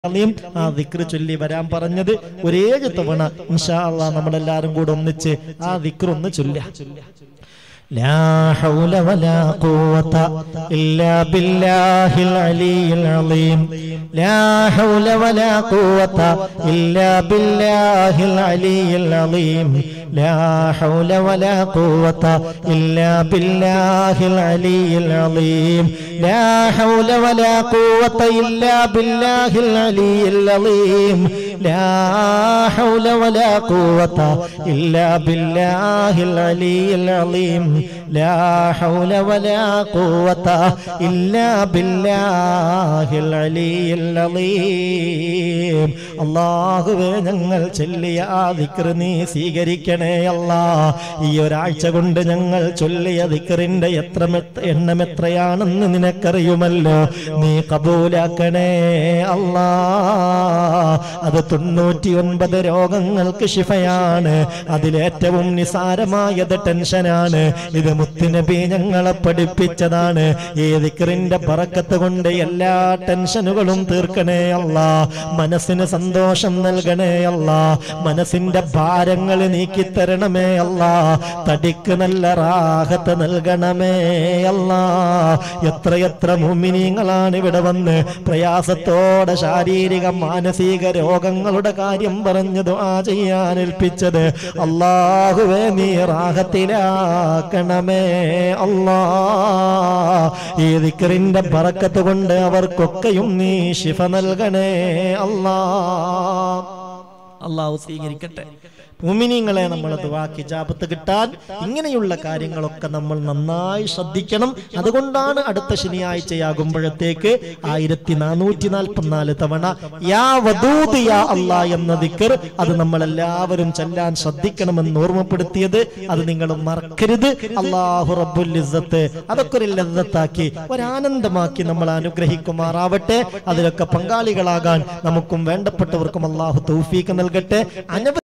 അലിയും ആ ദിക്ർ ചൊല്ലി വരാൻ പറഞ്ഞത് ഒരേഴ് തവണ ഇൻഷാ അള്ളാ നമ്മളെല്ലാരും കൂടെ ഒന്നിച്ച് ആ ദിക്ർ ഒന്ന് ചൊല്ലുക لا حول ولا قوة إلا بالله العلي العظيم لا حول ولا قوة إلا بالله العلي العظيم لا حول ولا قوة إلا بالله العلي العظيم لا حول ولا قوة إلا بالله العلي العظيم لا حول ولا قوة إلا بالله العلي العظيم لا حول ولا قوة إلا بالله العلي العظيم അള്ളാഹുവേ ഞങ്ങൾ ചൊല്ലിയ ആ ദിക്ർ നീ സ്വീകരിക്കണേ അല്ലാ ഈ ഒരാഴ്ച കൊണ്ട് ഞങ്ങൾ ചൊല്ലിയ ദിക്റിന്റെ എത്ര മെത്ത- എണ്ണം എത്രയാണെന്ന് നിനക്കറിയുമല്ലോ നീ കബൂലാക്കണേ അല്ലാ അത് തൊണ്ണൂറ്റി ഒൻപത് രോഗങ്ങൾക്ക് ശിഫയാണ് അതിലേറ്റവും നിസാരമായത് ടെൻഷനാണ് ഇത് മുത്തുനബി ഞങ്ങളെ പഠിപ്പിച്ചതാണ് ഈ ദിക്റിന്റെ പറക്കത്ത് കൊണ്ട് എല്ലാ ടെൻഷനുകളും തീർക്കണേ അല്ല മനസ്സിന് സന്തോഷം നൽകണേ അല്ല മനസ്സിന്റെ ഭാരങ്ങൾ നീക്കിത്തരണമേ അല്ല തടിക്ക് നല്ല റാഹത്ത് നൽകണമേ അല്ല എത്രയെത്ര മുമിനീങ്ങളാണ് ഇവിടെ വന്ന് പ്രയാസത്തോടെ ശാരീരിക മാനസിക രോഗങ്ങളുടെ കാര്യം പറഞ്ഞു ദുആ ചെയ്യാൻ ഏൽപ്പിച്ചത് അള്ളാഹുവേ നീ റാഹത്തിലാക്കണമേ അല്ലാ ഈ ദിക്റിന്റെ ബറക്കത്ത് കൊണ്ട് അവർക്കൊക്കെയും നീ ശിഫ നൽകണേ അല്ലാ അള്ളാഹു സ്വീകരിക്കട്ടെ മുമിനിങ്ങളെ നമ്മൾ ദുവാക്കി ജാപത്ത് കിട്ടാൻ ഇങ്ങനെയുള്ള കാര്യങ്ങളൊക്കെ നമ്മൾ നന്നായി ശ്രദ്ധിക്കണം അതുകൊണ്ടാണ് അടുത്ത ശനിയാഴ്ചയാകുമ്പോഴത്തേക്ക് ആയിരത്തി നാനൂറ്റി നാൽപ്പത്തിനാല് തവണ യാ വദൂദ് യാ അല്ലാ എന്ന ദിക്കർ അത് നമ്മൾ എല്ലാവരും ചെല്ലാൻ ശ്രദ്ധിക്കണമെന്ന് ഓർമ്മപ്പെടുത്തിയത് അത് നിങ്ങൾ മറക്കരുത് അള്ളാഹു റബ്ബുൽ ഇസ്സത്ത് അതൊക്കെ ഒരു ലദ്ദത്താക്കി ഒരാനന്ദമാക്കി നമ്മൾ അനുഗ്രഹിക്കുമാറാവട്ടെ അതിലൊക്കെ പങ്കാളികളാകാൻ നമുക്കും വേണ്ടപ്പെട്ടവർക്കും അള്ളാഹു തൗഫീക്ക് നൽകട്ടെ അനവധി